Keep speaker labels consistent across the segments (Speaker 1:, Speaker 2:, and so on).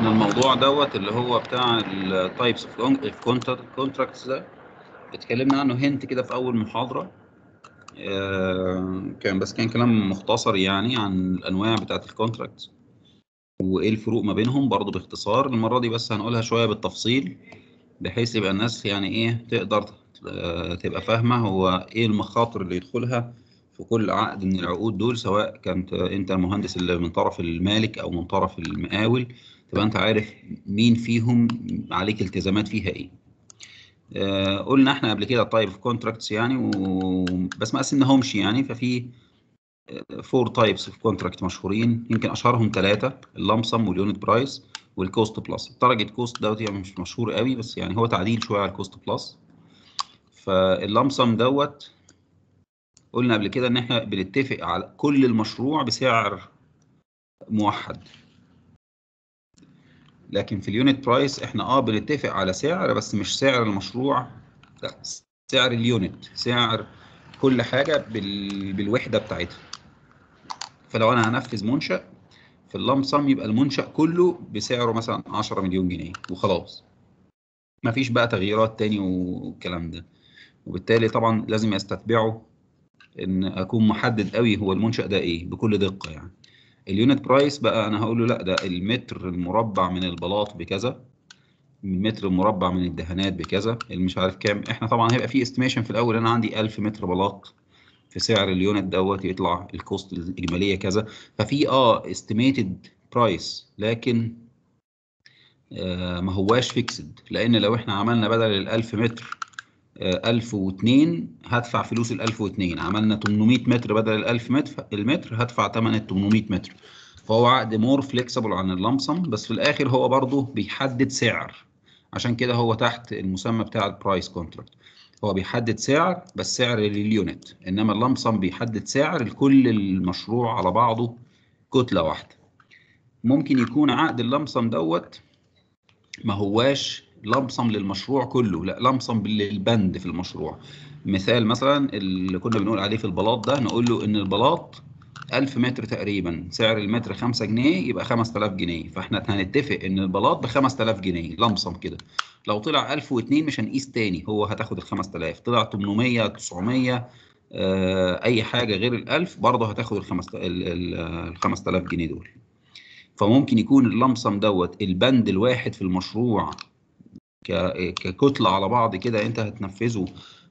Speaker 1: الموضوع دوت اللي هو بتاع التايبس اوف كونتراكتس ده اتكلمنا عنه هنت كده في اول محاضره آه، كان بس كان كلام مختصر يعني عن الانواع بتاعه الكونتراكتس وايه الفروق ما بينهم برضه باختصار المره دي بس هنقولها شويه بالتفصيل بحيث يبقى الناس يعني ايه تقدر آه، تبقى فاهمه هو ايه المخاطر اللي يدخلها في كل عقد من العقود دول سواء كانت انت المهندس اللي من طرف المالك او من طرف المقاول تبقى انت عارف مين فيهم عليك التزامات فيها ايه آه قلنا احنا قبل كده تايب اوف كونتراكتس يعني و... بس ما قسمناهمش يعني ففي فور تايبس اوف كونتراكت مشهورين يمكن اشهرهم ثلاثه اللمسم واليونت برايس والكوست بلس التارجت كوست دوت يعني مش مشهور قوي بس يعني هو تعديل شويه على الكوست بلس فاللمسم دوت قلنا قبل كده ان احنا بنتفق على كل المشروع بسعر موحد لكن في اليونت برايس احنا اه بنتفق على سعر بس مش سعر المشروع لا سعر اليونت سعر كل حاجه بال... بالوحده بتاعتها فلو انا هنفذ منشا في اللمسم يبقى المنشا كله بسعره مثلا 10 مليون جنيه وخلاص مفيش بقى تغييرات تاني والكلام ده وبالتالي طبعا لازم يستتبعوا ان اكون محدد قوي هو المنشا ده ايه بكل دقه يعني اليونت برايس بقى انا هقول له لا ده المتر المربع من البلاط بكذا المتر المربع من الدهانات بكذا اللي مش عارف كام احنا طبعا هيبقى في استيميشن في الاول انا عندي 1000 متر بلاط في سعر اليونت دوت يطلع الكوست الاجماليه كذا ففي اه استيميتد برايس لكن آه ما هواش فيكسد لان لو احنا عملنا بدل ال 1000 متر 1002 هدفع فلوس ال 1002 عملنا 800 متر بدل ال 1000 متر المتر هدفع ثمن ال 800 متر فهو عقد مور فليكسبل عن اللمسم بس في الاخر هو برضه بيحدد سعر عشان كده هو تحت المسمى بتاع البرايس كونتراكت هو بيحدد سعر بس سعر لليونت انما اللمسم بيحدد سعر لكل المشروع على بعضه كتله واحده ممكن يكون عقد اللمسم دوت ما هواش لمسم للمشروع كله لا لمسم للبند في المشروع مثال مثلا اللي كنا بنقول عليه في البلاط ده نقول له ان البلاط 1000 متر تقريبا سعر المتر 5 جنيه يبقى 5000 جنيه فاحنا هنتفق ان البلاط ب 5000 جنيه لمسم كده لو طلع 1002 مش هنقيس تاني هو هتاخد ال 5000 طلع 800 900 آه اي حاجه غير ال 1000 برضه هتاخد ال 5000 جنيه دول فممكن يكون اللمسم دوت البند الواحد في المشروع ككتلة على بعض كده انت هتنفذه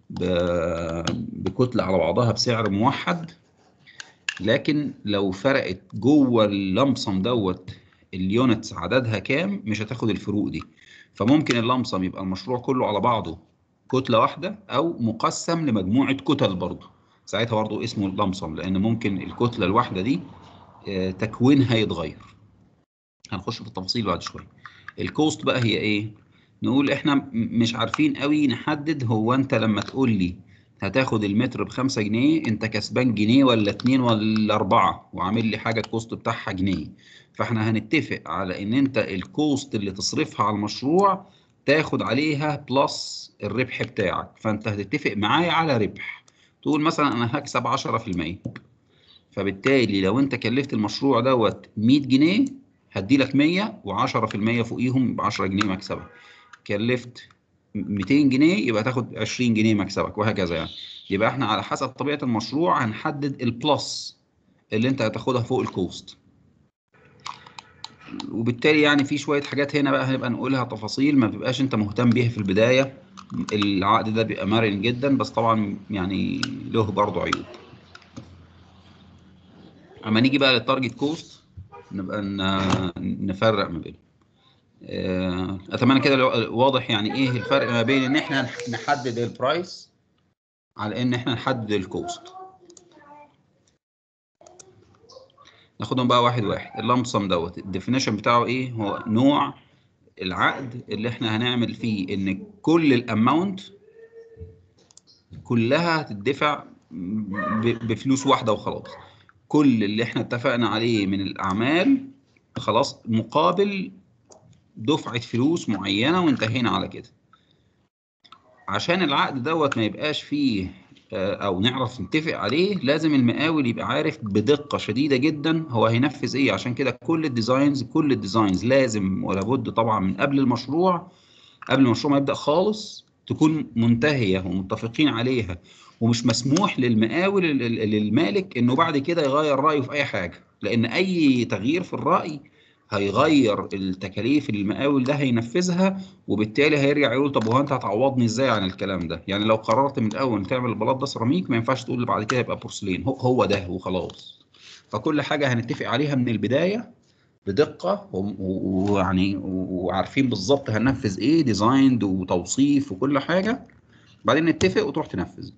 Speaker 1: بكتلة على بعضها بسعر موحد لكن لو فرقت جوه اللمسم دوت اليونتس عددها كام مش هتاخد الفروق دي فممكن اللمسم يبقى المشروع كله على بعضه كتلة واحدة أو مقسم لمجموعة كتل برضه ساعتها برضه اسمه اللمسم لأن ممكن الكتلة الواحدة دي تكوينها يتغير هنخش في التفاصيل بعد شوية الكوست بقى هي ايه نقول احنا مش عارفين قوي نحدد هو انت لما تقول لي هتاخد المتر بخمسة جنيه انت كسبان جنيه ولا اتنين ولا اربعة وعامل لي حاجة الكوست بتاعها جنيه فاحنا هنتفق على ان انت الكوست اللي تصرفها على المشروع تاخد عليها بلس الربح بتاعك فانت هتتفق معايا على ربح تقول مثلا انا هكسب 10% فبالتالي لو انت كلفت المشروع دوت 100 جنيه هدي لك 100 و10% فوقيهم ب 10 جنيه مكسبك كلفت 200 جنيه يبقى تاخد 20 جنيه مكسبك وهكذا يعني يبقى احنا على حسب طبيعه المشروع هنحدد البلس اللي انت هتاخدها فوق الكوست وبالتالي يعني في شويه حاجات هنا بقى هنبقى نقولها تفاصيل ما بيبقاش انت مهتم بيها في البدايه العقد ده بيبقى مرن جدا بس طبعا يعني له برضه عيوب اما نيجي بقى للتارجت كوست نبقى نفرق ما بينهم اتمنى كده واضح يعني ايه الفرق ما بين ان احنا نحدد البرايس على ان احنا نحدد الكوست ناخدهم بقى واحد واحد اللمسم دوت الديفينيشن بتاعه ايه هو نوع العقد اللي احنا هنعمل فيه ان كل الاماونت كلها هتدفع بفلوس واحده وخلاص كل اللي احنا اتفقنا عليه من الاعمال خلاص مقابل دفعه فلوس معينه وانتهينا على كده عشان العقد دوت ما يبقاش فيه او نعرف نتفق عليه لازم المقاول يبقى عارف بدقه شديده جدا هو هينفذ ايه عشان كده كل الديزاينز كل الديزاينز لازم ولا بد طبعا من قبل المشروع قبل المشروع ما يبدا خالص تكون منتهيه ومتفقين عليها ومش مسموح للمقاول للمالك انه بعد كده يغير رايه في اي حاجه لان اي تغيير في الراي هيغير التكاليف اللي المقاول ده هينفذها وبالتالي هيرجع يقول طب هو انت هتعوضني ازاي عن الكلام ده يعني لو قررت من الاول تعمل البلاط ده سيراميك ما ينفعش تقول بعد كده يبقى بورسلين هو, هو ده وخلاص فكل حاجه هنتفق عليها من البدايه بدقه ويعني وعارفين بالظبط هننفذ ايه ديزايند وتوصيف وكل حاجه بعدين نتفق وتروح تنفذ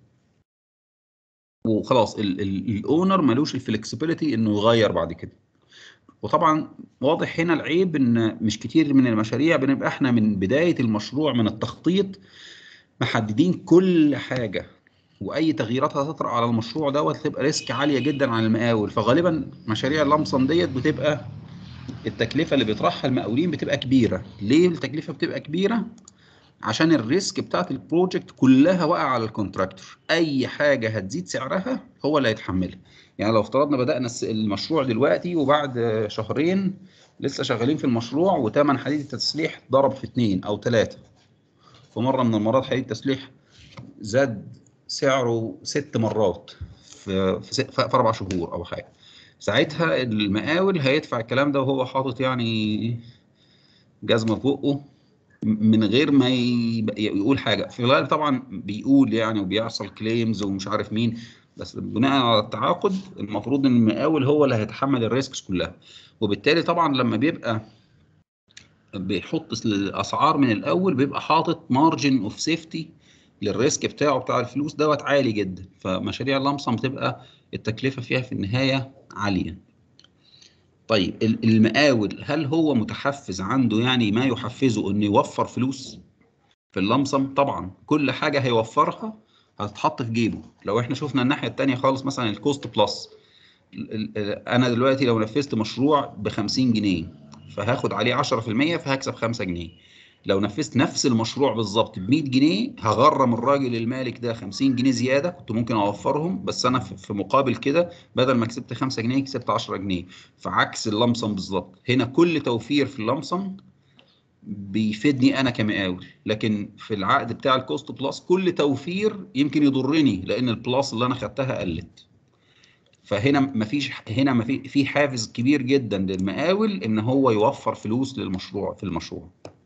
Speaker 1: وخلاص الاونر ملوش الفلكسبيليتي انه يغير بعد كده وطبعا واضح هنا العيب ان مش كتير من المشاريع بنبقى احنا من بدايه المشروع من التخطيط محددين كل حاجه واي تغييرات هتطرأ على المشروع دوت تبقى ريسك عاليه جدا على المقاول فغالبا مشاريع اللمصن ديت بتبقى التكلفه اللي بيطرحها المقاولين بتبقى كبيره ليه التكلفه بتبقى كبيره عشان الريسك بتاعت البروجكت كلها واقعه على الكونتراكتور اي حاجه هتزيد سعرها هو اللي هيتحملها يعني لو افترضنا بدانا المشروع دلوقتي وبعد شهرين لسه شغالين في المشروع وثمن حديد التسليح ضرب في اثنين او ثلاثه في مره من المرات حديد التسليح زاد سعره ست مرات في في, في اربع شهور او حاجه ساعتها المقاول هيدفع الكلام ده وهو حاطط يعني جزمه في بقه من غير ما يقول حاجه في الغالب طبعا بيقول يعني وبيحصل كليمز ومش عارف مين بس بناء على التعاقد المفروض ان المقاول هو اللي هيتحمل الريسكس كلها وبالتالي طبعا لما بيبقى بيحط الاسعار من الاول بيبقى حاطط مارجن اوف سيفتي للريسك بتاعه بتاع الفلوس دوت عالي جدا فمشاريع اللمسه بتبقى التكلفه فيها في النهايه عاليه طيب المقاول هل هو متحفز عنده يعني ما يحفزه انه يوفر فلوس في اللمسم طبعا كل حاجه هيوفرها هتتحط في جيبه لو احنا شفنا الناحيه الثانيه خالص مثلا الكوست بلس انا دلوقتي لو نفذت مشروع ب 50 جنيه فهاخد عليه 10% فهكسب 5 جنيه لو نفذت نفس المشروع بالظبط ب 100 جنيه هغرم الراجل المالك ده 50 جنيه زياده كنت ممكن اوفرهم بس انا في مقابل كده بدل ما كسبت 5 جنيه كسبت 10 جنيه فعكس اللمسم بالظبط هنا كل توفير في اللمسم بيفيدني انا كمقاول لكن في العقد بتاع الكوست بلس كل توفير يمكن يضرني لان البلس اللي انا خدتها قلت فهنا مفيش هنا مفي في حافز كبير جدا للمقاول ان هو يوفر فلوس للمشروع في المشروع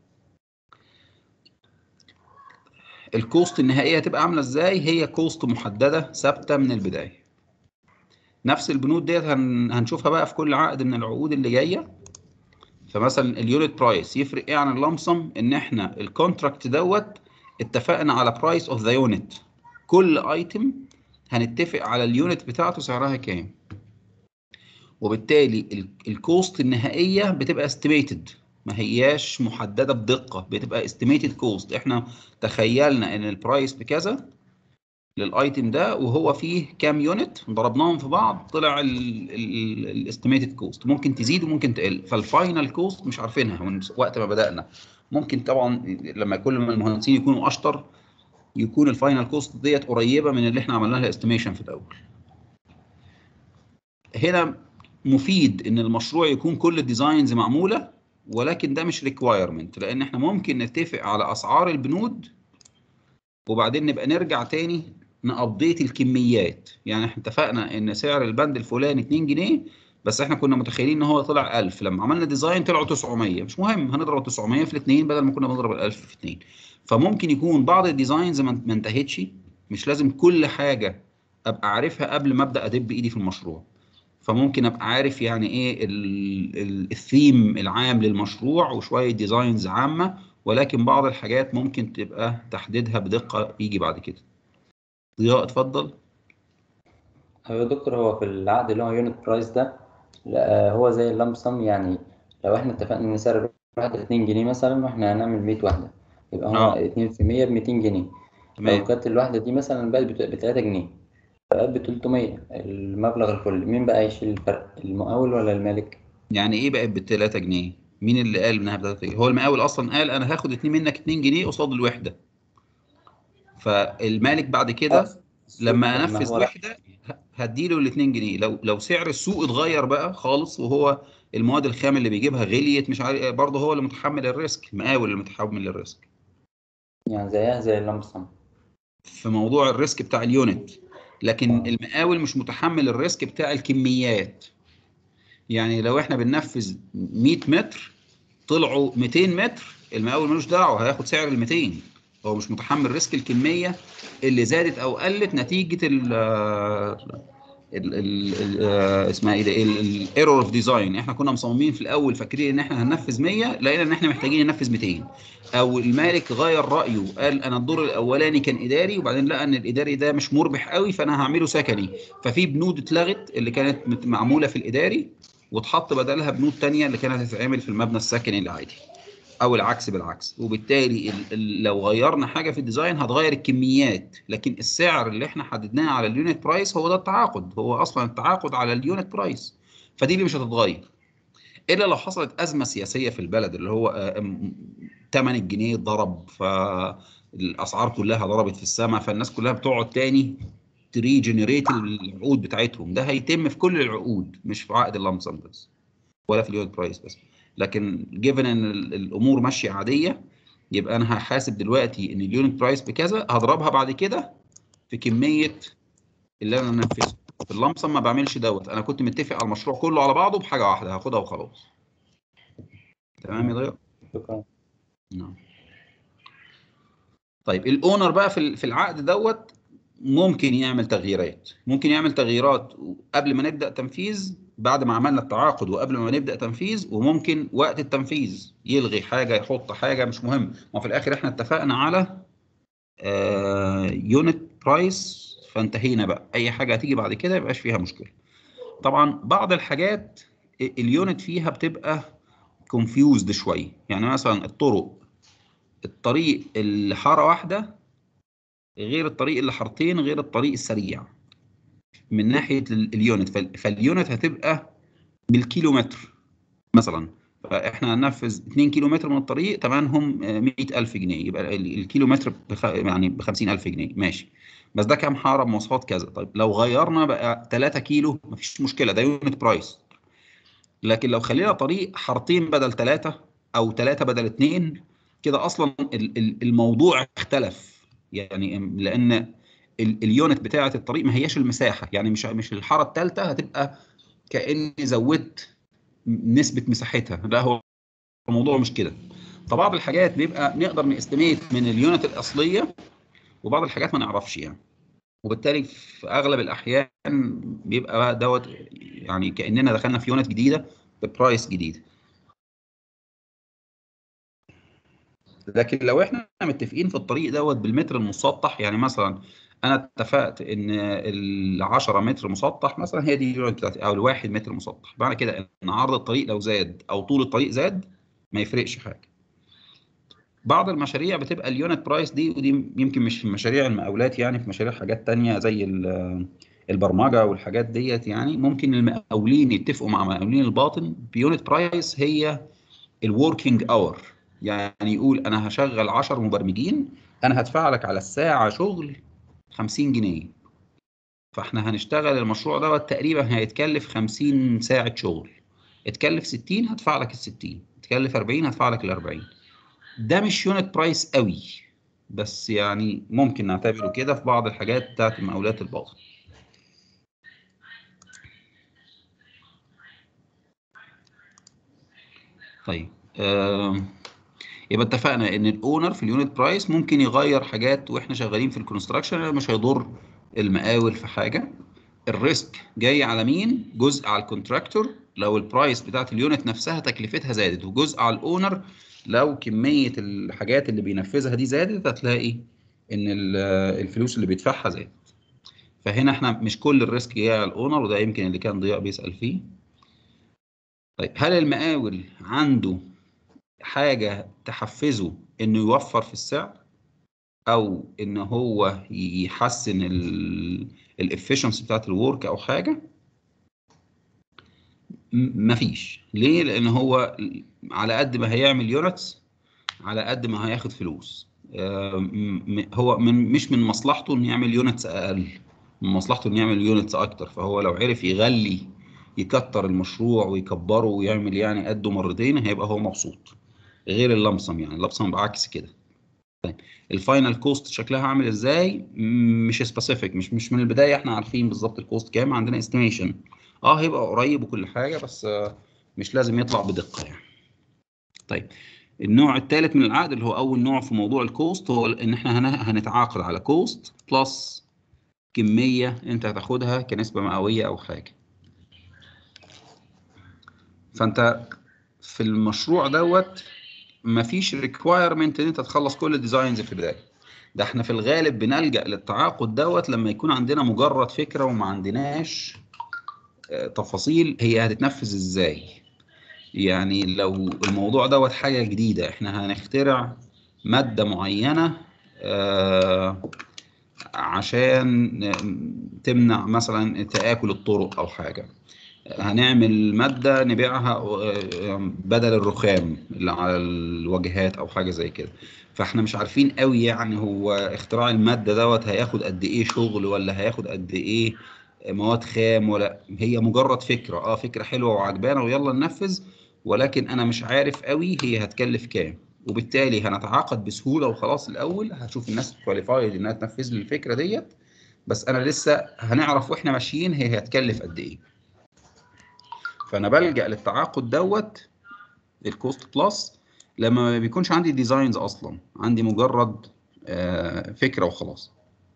Speaker 1: الكوست النهائيه هتبقى عامله ازاي هي كوست محدده ثابته من البدايه نفس البنود ديت هنشوفها بقى في كل عقد من العقود اللي جايه فمثلا اليونت برايس يفرق ايه عن اللمسم ان احنا الكونتراكت دوت اتفقنا على برايس اوف ذا يونت كل ايتم هنتفق على اليونت بتاعته سعرها كام وبالتالي الكوست النهائيه بتبقى استيميتد ما هياش محدده بدقه بتبقى استيميتد كوست احنا تخيلنا ان البرايس بكذا للايتم ده وهو فيه كام يونت ضربناهم في بعض طلع الاستيميتد كوست ممكن تزيد وممكن تقل فالفاينل كوست مش عارفينها من وقت ما بدانا ممكن طبعا لما كل ما المهندسين يكونوا اشطر يكون الفاينل كوست ديت قريبه من اللي احنا عملنا لها استيميشن في الاول هنا مفيد ان المشروع يكون كل الديزاينز معموله ولكن ده مش ريكوايرمنت لان احنا ممكن نتفق على اسعار البنود وبعدين نبقى نرجع تاني نابديت الكميات يعني احنا اتفقنا ان سعر البند الفلاني 2 جنيه بس احنا كنا متخيلين ان هو طلع 1000 لما عملنا ديزاين طلعوا 900 مش مهم هنضرب 900 في الاثنين بدل ما كنا بنضرب ال 1000 في اثنين فممكن يكون بعض الديزاينز ما انتهتش مش لازم كل حاجه ابقى عارفها قبل ما ابدا ادب ايدي في المشروع فممكن ابقى عارف يعني ايه الثيم العام للمشروع وشويه ديزاينز عامه ولكن بعض الحاجات ممكن تبقى تحديدها بدقه يجي بعد كده ضياء اتفضل
Speaker 2: ايوه يا دكتور هو في العقد اللي هو يونت برايس ده لا هو زي اللمسم يعني لو احنا اتفقنا ان سعر الواحدة 2 جنيه مثلا واحنا هنعمل 100 واحدة يبقى هو
Speaker 1: اه
Speaker 2: 2% ب 200 جنيه لو
Speaker 1: تمام
Speaker 2: كانت الواحدة دي مثلا بقت ب 3 جنيه بقت ب 300 المبلغ الكلي مين بقى يشيل الفرق المقاول ولا المالك؟
Speaker 1: يعني ايه بقت ب 3 جنيه مين اللي قال انها ب 3 جنيه هو المقاول اصلا قال انا هاخد اتنين منك 2 جنيه قصاد الوحده فالمالك بعد
Speaker 2: اه
Speaker 1: كده لما
Speaker 2: السوق
Speaker 1: انفذ
Speaker 2: هو لا.
Speaker 1: وحده ه- هديله ال 2 جنيه لو لو سعر السوق اتغير بقى خالص وهو المواد الخام اللي بيجيبها غليت مش عارف إيه، برضه هو اللي متحمل الريسك المقاول اللي متحمل الريسك
Speaker 2: يعني زيها زي اللمسم
Speaker 1: في موضوع الريسك بتاع اليونت لكن
Speaker 2: آه.
Speaker 1: المقاول مش متحمل الريسك بتاع الكميات يعني لو احنا بننفذ 100 متر طلعوا 200 متر المقاول ملوش دعوه هياخد سعر ال 200 هو مش متحمل ريسك الكميه اللي زادت او قلت نتيجه ال ال ال ال آه، اسمها ايه ده الايرور اوف ديزاين احنا كنا مصممين في الاول فاكرين ان احنا هننفذ 100 لقينا ان احنا محتاجين ننفذ 200 او المالك غير رايه قال انا الدور الاولاني كان اداري وبعدين لقى ان الاداري ده مش مربح قوي فانا هعمله سكني ففي بنود اتلغت اللي كانت مت- معموله في الاداري واتحط بدلها بنود تانية اللي كانت هتتعمل في المبنى السكني العادي او العكس بالعكس وبالتالي ال- ال- لو غيرنا حاجه في الديزاين هتغير الكميات لكن السعر اللي احنا حددناه على اليونت برايس هو ده التعاقد هو اصلا التعاقد على اليونت برايس فدي اللي مش هتتغير الا لو حصلت ازمه سياسيه في البلد اللي هو آه، م- ثمن الجنيه ضرب فالاسعار كلها ضربت في السماء فالناس كلها بتقعد تاني تريجنريت العقود بتاعتهم ده هيتم في كل العقود مش في عقد اللمسم بس ولا في اليونت برايس بس لكن جيفن ان ال- الامور ماشيه عاديه يبقى انا هحاسب دلوقتي ان اليونت برايس بكذا هضربها بعد كده في كميه اللي انا انفذه في اللمسم ما بعملش دوت انا كنت متفق على المشروع كله على بعضه بحاجه واحده هاخدها وخلاص تمام يا ضياء
Speaker 2: شكرا
Speaker 1: نعم طيب الاونر بقى في ال- في العقد دوت ممكن يعمل تغييرات ممكن يعمل تغييرات قبل ما نبدا تنفيذ بعد ما عملنا التعاقد وقبل ما نبدا تنفيذ وممكن وقت التنفيذ يلغي حاجه يحط حاجه مش مهم ما في الاخر احنا اتفقنا على يونت برايس فانتهينا بقى اي حاجه هتيجي بعد كده يبقاش فيها مشكله طبعا بعض الحاجات اليونت فيها بتبقى كونفيوزد شويه يعني مثلا الطرق الطريق اللي حاره واحده غير الطريق اللي حارتين غير الطريق السريع من ناحيه ال- اليونت فال- فاليونت هتبقى بالكيلومتر مثلا فاحنا هننفذ 2 كيلو متر من الطريق ثمنهم 100000 جنيه يبقى ال- الكيلومتر بخ... يعني ب 50000 جنيه ماشي بس ده كام حاره بمواصفات كذا طيب لو غيرنا بقى 3 كيلو مفيش مشكله ده يونت برايس لكن لو خلينا طريق حارتين بدل ثلاثه او ثلاثه بدل اثنين كده اصلا ال- ال- الموضوع اختلف يعني لان ال- اليونت بتاعه الطريق ما هياش المساحه يعني مش مش الحاره الثالثه هتبقى كاني زودت نسبه مساحتها لا هو الموضوع مش كده فبعض الحاجات بيبقى نقدر نستميت من اليونت الاصليه وبعض الحاجات ما نعرفش يعني وبالتالي في اغلب الاحيان بيبقى بقى دوت يعني كاننا دخلنا في يونت جديده ببرايس جديد لكن لو احنا متفقين في الطريق دوت بالمتر المسطح يعني مثلا انا اتفقت ان ال 10 متر مسطح مثلا هي دي اليونت بتاعتي او الواحد متر مسطح معنى كده ان عرض الطريق لو زاد او طول الطريق زاد ما يفرقش حاجه بعض المشاريع بتبقى اليونت برايس دي ودي يمكن مش في مشاريع المقاولات يعني في مشاريع حاجات تانية زي ال- البرمجه والحاجات ديت يعني ممكن المقاولين يتفقوا مع مقاولين الباطن بيونت برايس هي الوركينج اور يعني يقول انا هشغل 10 مبرمجين انا هدفع لك على الساعه شغل 50 جنيه فاحنا هنشتغل المشروع دوت تقريبا هيتكلف 50 ساعه شغل اتكلف 60 هدفع لك ال 60 اتكلف 40 هدفع لك ال 40 ده مش يونت برايس قوي بس يعني ممكن نعتبره كده في بعض الحاجات بتاعت المقاولات الباطن طيب آم، يبقى اتفقنا ان الاونر في اليونت برايس ممكن يغير حاجات واحنا شغالين في الكونستراكشن مش هيضر المقاول في حاجه الريسك جاي على مين جزء على الكونتراكتور لو البرايس بتاعت اليونت نفسها تكلفتها زادت وجزء على الاونر لو كميه الحاجات اللي بينفذها دي زادت هتلاقي ان ال- الفلوس اللي بيدفعها زادت فهنا احنا مش كل الريسك جاي على الاونر وده يمكن اللي كان ضياء بيسأل فيه طيب هل المقاول عنده حاجة تحفزه انه يوفر في السعر او ان هو يحسن الافشنسي بتاعت الورك او حاجة م- مفيش ليه لان هو على قد ما هيعمل يونتس على قد ما هياخد فلوس آه، م- م- هو من مش من مصلحته انه يعمل يونتس اقل من مصلحته انه يعمل يونتس اكتر فهو لو عرف يغلي يكتر المشروع ويكبره ويعمل يعني قده مرتين هيبقى هو مبسوط غير اللمسم يعني اللمسم بعكس كده طيب الفاينل كوست شكلها عامل ازاي م- مش سبيسيفيك مش مش من البدايه احنا عارفين بالظبط الكوست كام عندنا استيميشن اه هيبقى قريب وكل حاجه بس آه، مش لازم يطلع بدقه يعني طيب النوع الثالث من العقد اللي هو اول نوع في موضوع الكوست هو ان احنا هن- هنتعاقد على كوست بلس كميه انت هتاخدها كنسبه مئويه او حاجه فانت في المشروع دوت مفيش ريكوايرمنت ان انت تخلص كل الديزاينز في البدايه ده احنا في الغالب بنلجأ للتعاقد دوت لما يكون عندنا مجرد فكره وما عندناش آه، تفاصيل هي هتتنفذ ازاي يعني لو الموضوع دوت حاجه جديده احنا هنخترع ماده معينه آه، عشان تمنع مثلا تآكل الطرق او حاجه هنعمل مادة نبيعها آه، بدل الرخام اللي على الواجهات أو حاجة زي كده فاحنا مش عارفين قوي يعني هو اختراع المادة دوت هياخد قد إيه شغل ولا هياخد قد إيه مواد خام ولا هي مجرد فكرة اه فكرة حلوة وعجبانة ويلا ننفذ ولكن أنا مش عارف قوي هي هتكلف كام وبالتالي هنتعاقد بسهولة وخلاص الأول هشوف الناس كواليفايد إنها تنفذ لي الفكرة ديت بس أنا لسه هنعرف وإحنا ماشيين هي هتكلف قد إيه فانا بلجأ للتعاقد دوت الكوست بلس لما ما بيكونش عندي ديزاينز اصلا عندي مجرد آه، فكره وخلاص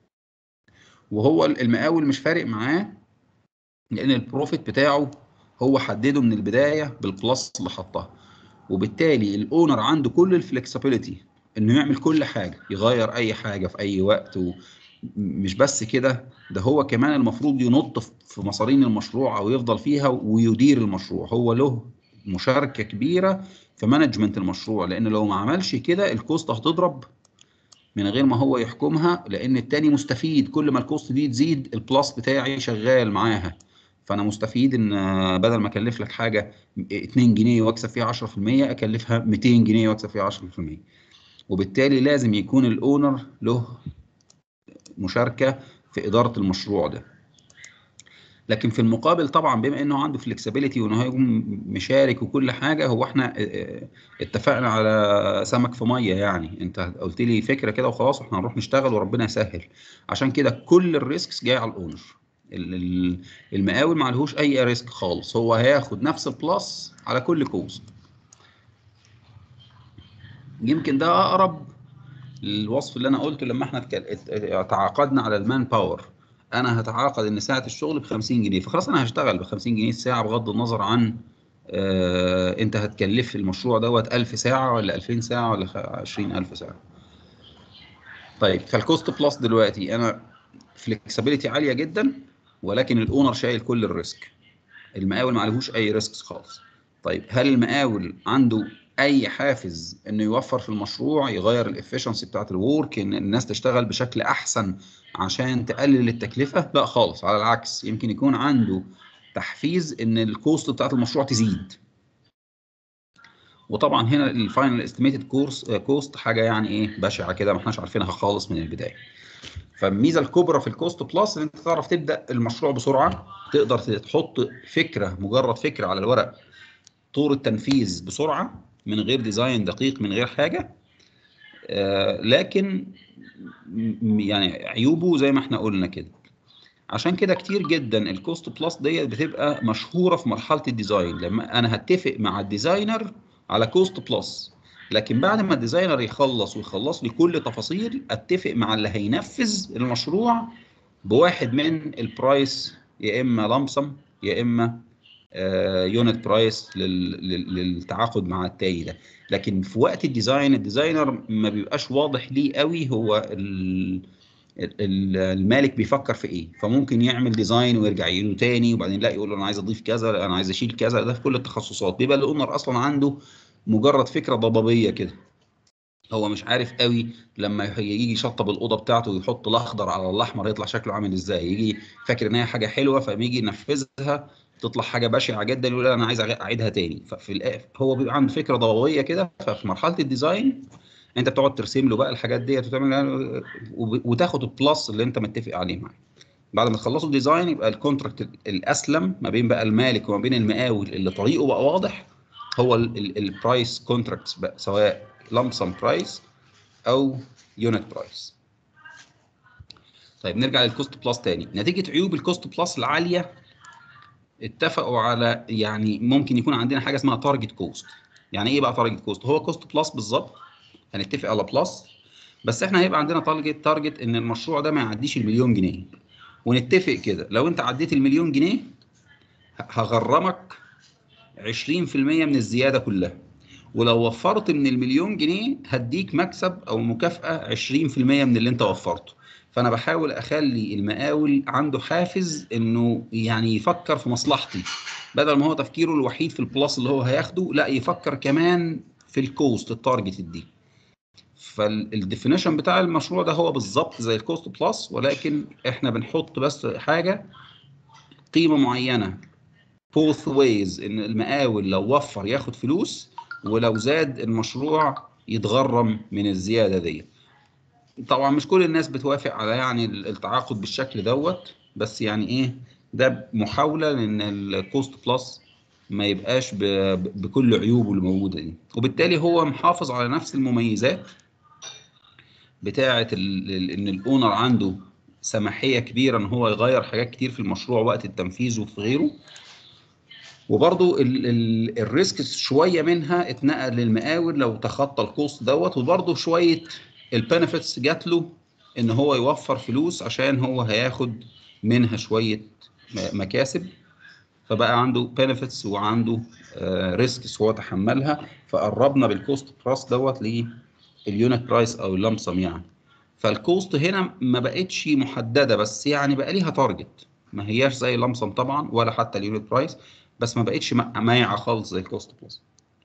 Speaker 1: وهو المقاول مش فارق معاه لان البروفيت بتاعه هو حدده من البدايه بالبلس اللي حطها وبالتالي الاونر عنده كل الفلكسبيليتي انه يعمل كل حاجه يغير اي حاجه في اي وقت ومش بس كده ده هو كمان المفروض ينط في مصارين المشروع او يفضل فيها ويدير المشروع هو له مشاركه كبيره في مانجمنت المشروع لان لو ما عملش كده الكوست هتضرب من غير ما هو يحكمها لان التاني مستفيد كل ما الكوست دي تزيد البلاس بتاعي شغال معاها فانا مستفيد ان بدل ما اكلف لك حاجه 2 جنيه واكسب فيها 10% اكلفها 200 جنيه واكسب فيها 10% وبالتالي لازم يكون الاونر له مشاركه في اداره المشروع ده لكن في المقابل طبعا بما انه عنده فلكسبيليتي وانه هيكون مشارك وكل حاجه هو احنا اتفقنا على سمك في ميه يعني انت قلت لي فكره كده وخلاص واحنا هنروح نشتغل وربنا يسهل عشان كده كل الريسكس جاي على الاونر المقاول ما عليهوش اي ريسك خالص هو هياخد نفس البلس على كل كوست يمكن ده اقرب للوصف اللي انا قلته لما احنا تعاقدنا على المان باور انا هتعاقد ان ساعه الشغل ب 50 جنيه فخلاص انا هشتغل ب 50 جنيه الساعه بغض النظر عن آه انت هتكلف المشروع دوت 1000 ساعه ولا 2000 ساعه ولا 20000 ساعه طيب فالكوست بلس دلوقتي انا فلكسبيليتي عاليه جدا ولكن الاونر شايل كل الريسك المقاول ما عليهوش اي ريسك خالص طيب هل المقاول عنده اي حافز انه يوفر في المشروع يغير الافشنسي بتاعت الورك ان الناس تشتغل بشكل احسن عشان تقلل التكلفه لا خالص على العكس يمكن يكون عنده تحفيز ان الكوست بتاعت المشروع تزيد وطبعا هنا الفاينل استيميتد كورس كوست حاجه يعني ايه بشعه كده ما احناش عارفينها خالص من البدايه فالميزه الكبرى في الكوست بلس ان انت تعرف تبدا المشروع بسرعه تقدر تحط فكره مجرد فكره على الورق طور التنفيذ بسرعه من غير ديزاين دقيق من غير حاجه آه لكن يعني عيوبه زي ما احنا قلنا كده عشان كده كتير جدا الكوست بلس ديت بتبقى مشهوره في مرحله الديزاين لما انا هتفق مع الديزاينر على كوست بلس لكن بعد ما الديزاينر يخلص ويخلص لي كل تفاصيل اتفق مع اللي هينفذ المشروع بواحد من البرايس يا اما لامسم يا اما يونت برايس للتعاقد مع التاني ده لكن في وقت الديزاين الديزاينر ما بيبقاش واضح ليه قوي هو المالك بيفكر في ايه فممكن يعمل ديزاين ويرجع يقوله تاني وبعدين لا يقول له انا عايز اضيف كذا انا عايز اشيل كذا ده في كل التخصصات بيبقى الاونر اصلا عنده مجرد فكره ضبابيه كده هو مش عارف قوي لما يجي يشطب الاوضه بتاعته ويحط الاخضر على الاحمر يطلع شكله عامل ازاي يجي فاكر ان هي حاجه حلوه فيجي ينفذها تطلع حاجه بشعه جدا يقول انا عايز اعيدها تاني ففي الآخر هو بيبقى عنده فكره ضبابيه كده ففي مرحله الديزاين انت بتقعد ترسم له بقى الحاجات ديت وتعمل وتاخد البلس اللي انت متفق عليه معاه بعد ما تخلصوا الديزاين يبقى الكونتراكت الاسلم ما بين بقى المالك وما بين المقاول اللي طريقه بقى واضح هو البرايس كونتراكتس بقى سواء لمسم برايس او يونت برايس طيب نرجع للكوست بلس تاني نتيجه عيوب الكوست بلس العاليه اتفقوا على يعني ممكن يكون عندنا حاجه اسمها تارجت كوست يعني ايه بقى تارجت كوست هو كوست بلس بالظبط هنتفق على بلس بس احنا هيبقى عندنا تارجت تارجت ان المشروع ده ما يعديش المليون جنيه ونتفق كده لو انت عديت المليون جنيه هغرمك 20% من الزياده كلها ولو وفرت من المليون جنيه هديك مكسب او مكافاه 20% من اللي انت وفرته فانا بحاول اخلي المقاول عنده حافز انه يعني يفكر في مصلحتي بدل ما هو تفكيره الوحيد في البلس اللي هو هياخده لا يفكر كمان في الكوست التارجت دي فالديفينيشن بتاع المشروع ده هو بالظبط زي الكوست بلس ولكن احنا بنحط بس حاجه قيمه معينه both ways ان المقاول لو وفر ياخد فلوس ولو زاد المشروع يتغرم من الزياده دي طبعا مش كل الناس بتوافق على يعني التعاقد بالشكل دوت بس يعني ايه ده محاوله لان الكوست بلس ما يبقاش بكل عيوبه اللي موجوده دي وبالتالي هو محافظ على نفس المميزات بتاعه ان الاونر عنده سماحيه كبيره ان هو يغير حاجات كتير في المشروع وقت التنفيذ وفي غيره وبرضو الريسك شويه منها اتنقل للمقاول لو تخطى الكوست دوت وبرضو شويه البنفيتس جات له ان هو يوفر فلوس عشان هو هياخد منها شويه مكاسب فبقى عنده بنفيتس وعنده ريسكس هو تحملها فقربنا بالكوست برايس دوت لليونت برايس او اللمسم يعني فالكوست هنا ما بقتش محدده بس يعني بقى ليها تارجت ما هياش زي اللمسم طبعا ولا حتى اليونت برايس بس ما بقتش مايعه خالص زي الكوست بلس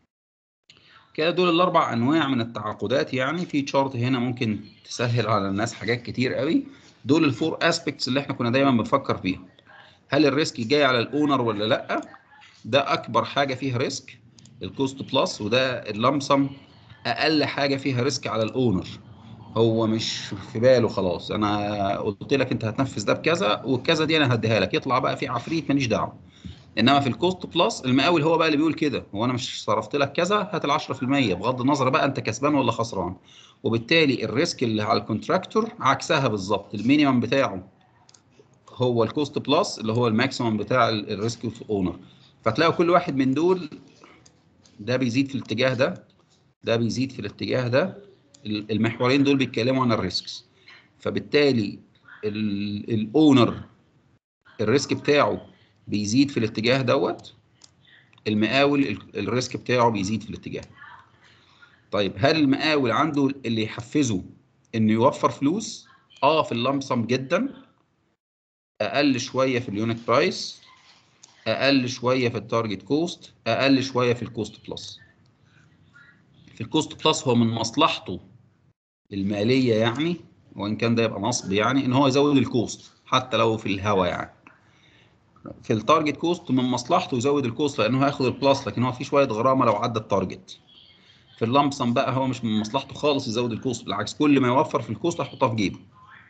Speaker 1: كده دول الاربع انواع من التعاقدات يعني في تشارت هنا ممكن تسهل على الناس حاجات كتير قوي دول الفور اسبيكتس اللي احنا كنا دايما بنفكر فيها هل الريسك جاي على الاونر ولا لا ده اكبر حاجه فيها ريسك الكوست بلس وده اللمسم اقل حاجه فيها ريسك على الاونر هو مش في باله خلاص انا قلت لك انت هتنفذ ده بكذا والكذا دي انا هديها لك يطلع بقى في عفريت ماليش دعوه انما في الكوست بلس المقاول هو بقى اللي بيقول كده هو انا مش صرفت لك كذا هات ال 10% بغض النظر بقى انت كسبان ولا خسران وبالتالي الريسك اللي على الكونتراكتور عكسها بالظبط المينيمم بتاعه هو الكوست بلس اللي هو الماكسيمم بتاع الريسك اونر فتلاقوا كل واحد من دول ده بيزيد في الاتجاه ده ده بيزيد في الاتجاه ده المحورين دول بيتكلموا عن الريسكس فبالتالي الاونر الريسك بتاعه بيزيد في الاتجاه دوت المقاول الريسك بتاعه بيزيد في الاتجاه طيب هل المقاول عنده اللي يحفزه انه يوفر فلوس اه في اللمسم جدا اقل شويه في اليونت برايس اقل شويه في التارجت كوست اقل شويه في الكوست بلس في الكوست بلس هو من مصلحته الماليه يعني وان كان ده يبقى نصب يعني ان هو يزود الكوست حتى لو في الهوا يعني في التارجت كوست من مصلحته يزود الكوست لانه هياخد البلس لكن هو في شويه غرامه لو عدى التارجت في اللمسم بقى هو مش من مصلحته خالص يزود الكوست بالعكس كل ما يوفر في الكوست هيحطها في جيبه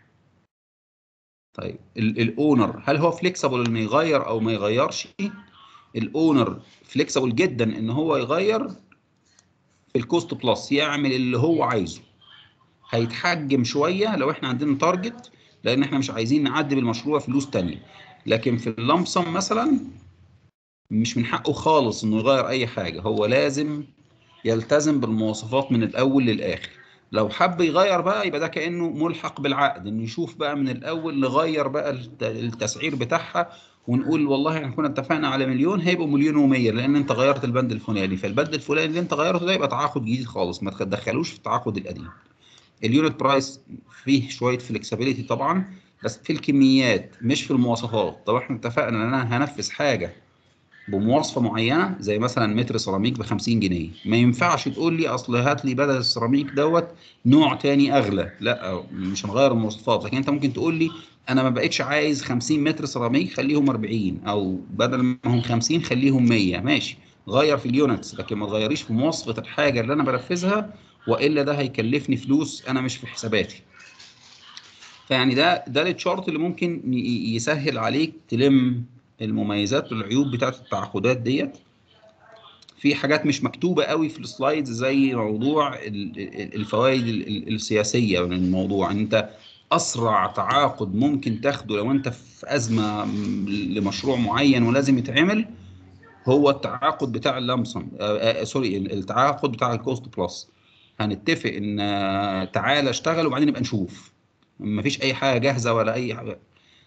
Speaker 1: طيب الاونر هل هو فليكسبل انه يغير او ما يغيرش الاونر فليكسبل جدا ان هو يغير في الكوست بلس يعمل اللي هو عايزه هيتحجم شويه لو احنا عندنا تارجت لان احنا مش عايزين نعدي بالمشروع فلوس تانية لكن في اللمسم مثلا مش من حقه خالص انه يغير اي حاجه هو لازم يلتزم بالمواصفات من الاول للاخر لو حب يغير بقى يبقى ده كانه ملحق بالعقد انه يشوف بقى من الاول نغير بقى التسعير بتاعها ونقول والله احنا كنا اتفقنا على مليون هيبقوا مليون و100 لان انت غيرت البند الفلاني فالبند الفلاني اللي انت غيرته ده يبقى تعاقد جديد خالص ما تدخلوش في التعاقد القديم اليونت برايس فيه شويه فلكسبيليتي طبعا بس في الكميات مش في المواصفات طب احنا اتفقنا ان انا هنفذ حاجه بمواصفه معينه زي مثلا متر سيراميك ب 50 جنيه ما ينفعش تقول لي اصل هات لي بدل السيراميك دوت نوع تاني اغلى لا مش هنغير المواصفات لكن انت ممكن تقول لي انا ما بقتش عايز 50 متر سيراميك خليهم 40 او بدل ما هم 50 خليهم 100 ماشي غير في اليونتس لكن ما تغيريش في مواصفه الحاجه اللي انا بنفذها والا ده هيكلفني فلوس انا مش في حساباتي فيعني ده ده التشارت اللي ممكن ي- يسهل عليك تلم المميزات والعيوب بتاعت التعاقدات ديت في حاجات مش مكتوبة قوي في السلايدز زي موضوع ال- ال- الفوائد ال- ال- السياسية من الموضوع انت اسرع تعاقد ممكن تاخده لو انت في ازمة م- لمشروع معين ولازم يتعمل هو التعاقد بتاع اللمسم آه آه سوري التعاقد بتاع الكوست بلس هنتفق ان آه، تعالى اشتغل وبعدين نبقى نشوف مفيش اي حاجة جاهزة ولا اي حاجة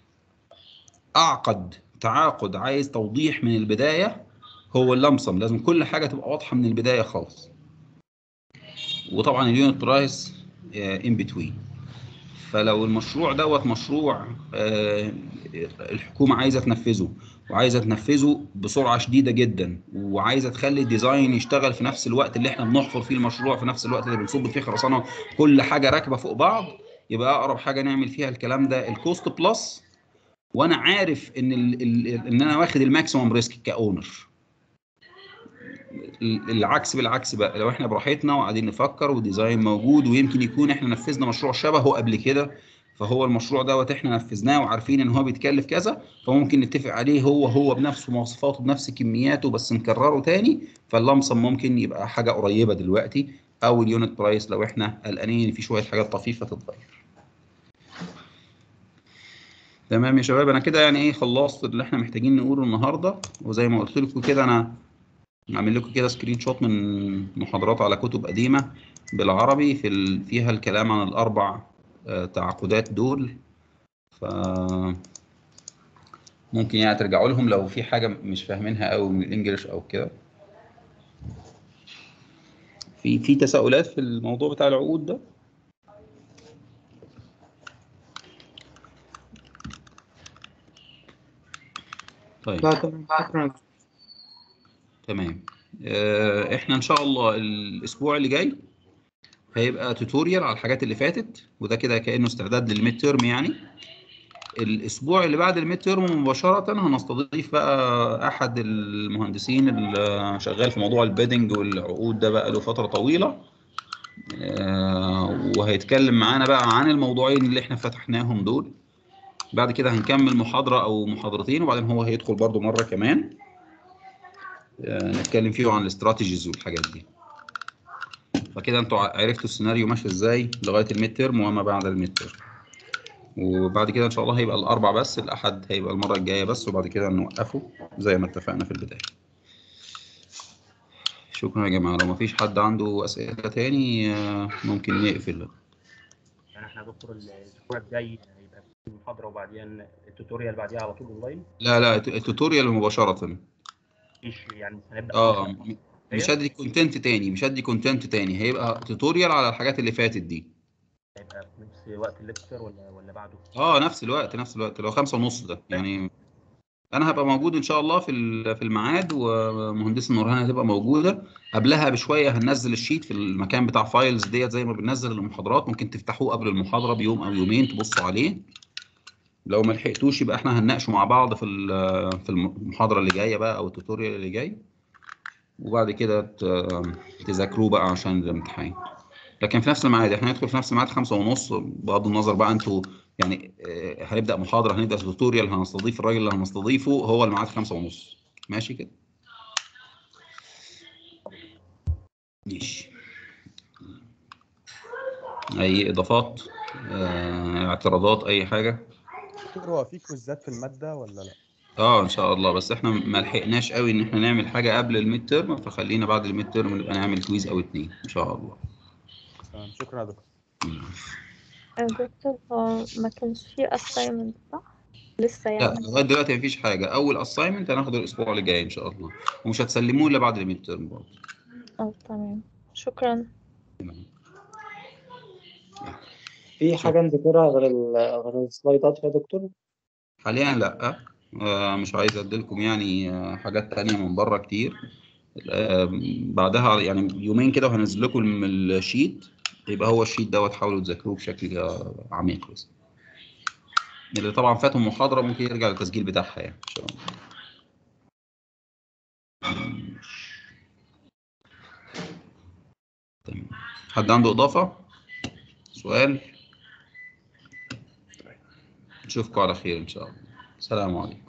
Speaker 1: اعقد تعاقد عايز توضيح من البداية هو اللمسم لازم كل حاجة تبقى واضحة من البداية خالص وطبعا اليونت برايس ان بتوين فلو المشروع دوت مشروع آه، الحكومة عايزة تنفذه وعايزة تنفذه بسرعة شديدة جدا وعايزة تخلي الديزاين يشتغل في نفس الوقت اللي احنا بنحفر فيه المشروع في نفس الوقت اللي بنصب فيه خرسانة كل حاجة راكبة فوق بعض يبقى أقرب حاجة نعمل فيها الكلام ده الكوست بلس وأنا عارف إن ال ال إن أنا واخد الماكسيموم ريسك كأونر العكس بالعكس بقى لو احنا براحتنا وقاعدين نفكر وديزاين موجود ويمكن يكون احنا نفذنا مشروع شبهه قبل كده فهو المشروع دوت احنا نفذناه وعارفين ان هو بيتكلف كذا فممكن نتفق عليه هو هو بنفس مواصفاته بنفس كمياته بس نكرره تاني فاللمسم ممكن يبقى حاجه قريبه دلوقتي او اليونت برايس لو احنا قلقانين ان في شويه حاجات طفيفه تتغير تمام يا شباب انا كده يعني ايه خلصت اللي احنا محتاجين نقوله النهارده وزي ما قلت لكم كده انا عامل لكم كده سكرين شوت من محاضرات على كتب قديمة بالعربي في ال... فيها الكلام عن الأربع آه، تعاقدات دول ف ممكن يعني ترجعوا لهم لو في حاجة مش فاهمينها أوي من الإنجليش أو كده في في تساؤلات في الموضوع بتاع العقود ده طيب
Speaker 3: لا تمام شكرا
Speaker 1: تمام آه، احنا ان شاء الله الاسبوع اللي جاي هيبقى توتوريال على الحاجات اللي فاتت وده كده كانه استعداد للميد تيرم يعني الاسبوع اللي بعد الميد تيرم مباشره هنستضيف بقى احد المهندسين اللي شغال في موضوع البيدنج والعقود ده بقى له فتره طويله آه، وهيتكلم معانا بقى عن الموضوعين اللي احنا فتحناهم دول بعد كده هنكمل محاضره او محاضرتين وبعدين هو هيدخل برضو مره كمان آه، نتكلم فيه عن الاستراتيجيز والحاجات دي فكده انتوا عرفتوا السيناريو ماشي ازاي لغايه الميد تيرم وما بعد الميد تيرم وبعد كده ان شاء الله هيبقى الاربع بس الاحد هيبقى المره الجايه بس وبعد كده نوقفه زي ما اتفقنا في البدايه شكرا يا جماعه لو ما فيش حد عنده اسئله تاني آه، ممكن نقفل
Speaker 4: يعني احنا يا دكتور الاسبوع الجاي هيبقى في محاضره وبعدين التوتوريال بعديها على طول اونلاين
Speaker 1: لا لا التوتوريال مباشره
Speaker 4: مفيش يعني هنبدا
Speaker 1: اه
Speaker 4: من-
Speaker 1: م- مش هدي كونتنت تاني مش هدي كونتنت تاني هيبقى توتوريال على الحاجات اللي فاتت دي
Speaker 4: هيبقى في نفس وقت الليكتشر ولا ولا بعده؟
Speaker 1: اه نفس الوقت نفس الوقت لو خمسة ونص ده يعني انا هبقى موجود ان شاء الله في ال- في الميعاد ومهندسة نورهان هتبقى موجودة قبلها بشوية هننزل الشيت في المكان بتاع فايلز ديت زي ما بننزل المحاضرات ممكن تفتحوه قبل المحاضرة بيوم او يومين تبصوا عليه لو ما لحقتوش يبقى احنا هنناقشه مع بعض في ال- في المحاضرة اللي جاية بقى او التوتوريال اللي جاي وبعد كده ت- تذاكروه بقى عشان الامتحان لكن في نفس الميعاد احنا هندخل في نفس الميعاد خمسة ونص بغض النظر بقى انتوا يعني آه، هنبدأ محاضرة هنبدأ توتوريال هنستضيف الراجل اللي هنستضيفه هو الميعاد خمسة ونص ماشي كده ماشي أي إضافات آه، اعتراضات أي حاجة
Speaker 5: دكتور هو في كويزات في المادة ولا لا؟
Speaker 1: اه ان شاء الله بس احنا ما لحقناش قوي ان احنا نعمل حاجة قبل الميد تيرم فخلينا بعد الميد تيرم نبقى نعمل كويز او اتنين ان شاء الله
Speaker 5: تمام شكرا يا دكتور
Speaker 6: آه، دكتور هو ما كانش فيه assignment صح؟ لسه
Speaker 1: لا
Speaker 6: يعني
Speaker 1: لغايه دلوقتي مفيش حاجه اول اساينمنت هناخده الاسبوع اللي جاي ان شاء الله ومش هتسلموه الا بعد الميد تيرم برضه
Speaker 6: اه تمام شكرا
Speaker 3: في حاجة نذكرها غير ال- غير السلايدات يا دكتور؟
Speaker 1: حاليا لا آه، مش عايز اديلكم يعني آه، حاجات تانية من بره كتير آه، بعدها يعني يومين كده وهنزل لكم الم- الشيت يبقى هو الشيت دوت حاولوا تذاكروه بشكل آه، عميق بس اللي طبعا فاتهم محاضرة ممكن يرجع للتسجيل بتاعها يعني ان شاء الله تمام حد عنده إضافة سؤال نشوفكم على خير إن شاء الله السلام عليكم